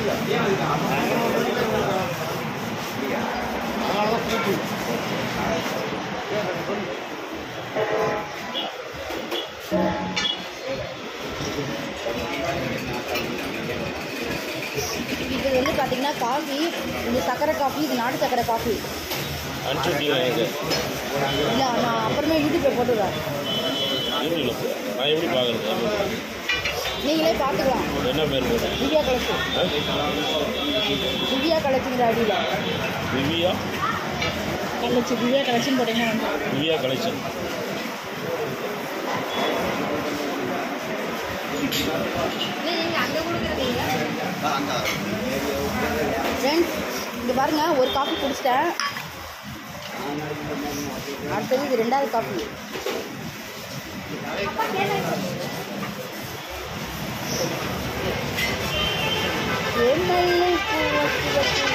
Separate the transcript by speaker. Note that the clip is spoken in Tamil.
Speaker 1: இது வந்து பார்த்தீங்கன்னா காஃபி இது சக்கரை காஃபி இது நாட்டு சக்கரை காஃபி
Speaker 2: அனுப்பிச்சுட்டீங்க எனக்கு
Speaker 1: இல்லை நான் அப்புறமே யூடியூப்பில் போட்டுடுவேன்
Speaker 2: யூடியூப்ல நான் எப்படி பார்க்குறது
Speaker 1: நீங்களே பார்த்துக்கலாம்
Speaker 2: என்ன பேர் போட்டு
Speaker 1: திவ்யா கலெக்ஷன் திவ்யா கலெக்ஷன் ஐடியில்
Speaker 2: திவ்யா
Speaker 1: கலெக்ஷன் திவ்யா கலெக்ஷன் போட்டீங்கன்னா வந்து
Speaker 2: திவ்யா கலெக்ஷன்
Speaker 1: ஃப்ரெண்ட்ஸ் இங்கே பாருங்க ஒரு காஃபி குடிச்சிட்டேன் அடுத்தது இது ரெண்டாவது காஃபி என்னை பூ வச்சு வச்சு